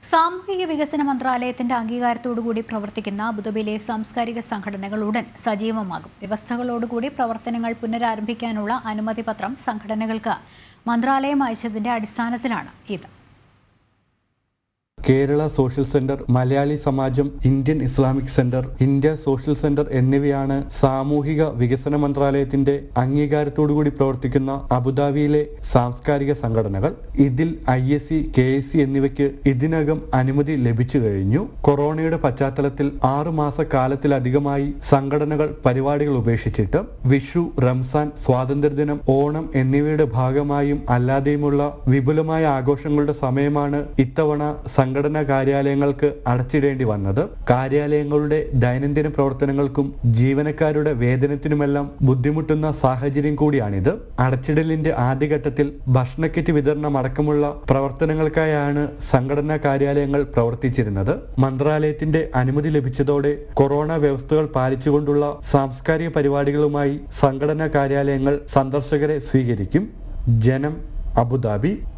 സാമൂഹിക വികസന മന്ത്രാലയത്തിന്റെ അംഗീകാരത്തോടുകൂടി പ്രവർത്തിക്കുന്ന അബുദാബിയിലെ സാംസ്കാരിക സംഘടനകൾ ഉടൻ സജീവമാകും വ്യവസ്ഥകളോടുകൂടി പ്രവർത്തനങ്ങൾ പുനരാരംഭിക്കാനുള്ള അനുമതി പത്രം സംഘടനകൾക്ക് മന്ത്രാലയം അയച്ചതിന്റെ അടിസ്ഥാനത്തിലാണ് ഇത് Kerala social centre Malayali Samajam Indian Islamic centre India social centre എന്നിവയാണ് സാമൂഹിക വികസന മന്ത്രാലയത്തിന്റെ അംഗീകാരത്തോടുകൂടി പ്രവർത്തിക്കുന്ന അബുദാബിയിലെ സാംസ്കാരിക സംഘടനകൾ ഇതിൽ I S C K S C എന്നിവയ്ക്ക് ഇതിനകം അനുമതി ലഭിച്ചു കഴിഞ്ഞു കൊറോണയുടെ പശ്ചാത്തലത്തിൽ ആറു മാസ കാലത്തിലധികമായി സംഘടനകൾ പരിപാടികൾ ഉപേക്ഷിച്ചിട്ട് വിഷു റംസാൻ സ്വാതന്ത്ര്യദിനം ഓണം എന്നിവയുടെ ഭാഗമായും അല്ലാതെയുമുള്ള വിപുലമായ ആഘോഷങ്ങളുടെ സമയമാണ് ഇത്തവണ സംഘടനാ കാര്യാലയങ്ങൾക്ക് അടച്ചിടേണ്ടി വന്നത് കാര്യാലയങ്ങളുടെ ദൈനംദിന പ്രവർത്തനങ്ങൾക്കും ജീവനക്കാരുടെ വേതനത്തിനുമെല്ലാം ബുദ്ധിമുട്ടുന്ന സാഹചര്യം കൂടിയാണിത് അടച്ചിടലിന്റെ ആദ്യഘട്ടത്തിൽ ഭക്ഷണക്കിറ്റ് വിതരണം അടക്കമുള്ള പ്രവർത്തനങ്ങൾക്കായാണ് സംഘടനാ കാര്യാലയങ്ങൾ പ്രവർത്തിച്ചിരുന്നത് മന്ത്രാലയത്തിന്റെ അനുമതി ലഭിച്ചതോടെ കൊറോണ വ്യവസ്ഥകൾ പാലിച്ചുകൊണ്ടുള്ള സാംസ്കാരിക പരിപാടികളുമായി സംഘടനാ കാര്യാലയങ്ങൾ സന്ദർശകരെ സ്വീകരിക്കും ജനം അബുദാബി